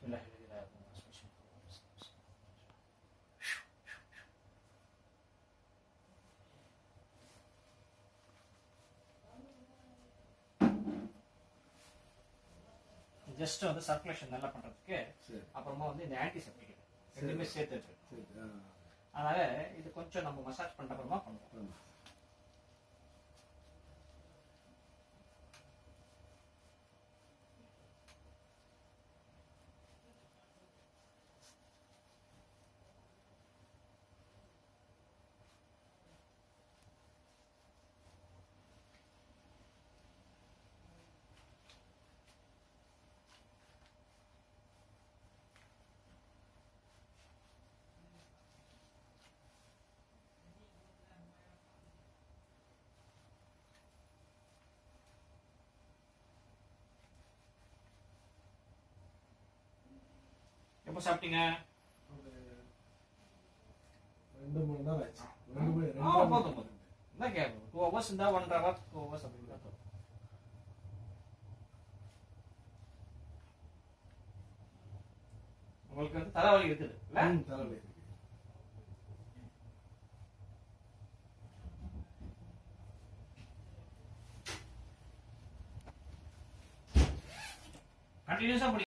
بالله الذي لا يضر مع اسمه شيء. Just வந்து circulation நல்லா பண்றதுக்கு சரி அப்புறமா வந்து இந்த ஆன்டிசெப்டிக் ரெண்டுமே சேர்த்து இருக்கு சரி ஆ அதனால இது கொஞ்சம் நம்ம மசாஜ் பண்ண அப்புறமா பண்ணுவோம் ஆமா. எப்போ சாப்பிட்டீங்க ஒரு ரெண்டு மணி நேரம் ஆச்சு ரெண்டு மணி ஆ ரெண்டு போதும் போதும் என்ன கேப் டூ ஹவர்ஸ் இருந்தா ஒன் ஹவர் டூ ஹவர்ஸ் அப்படின்னு தான் தரும். உங்களுக்கு வந்து தலைவலி இருக்குது இல்ல ம், தலைவலி இருக்கு கண்டினியூஸா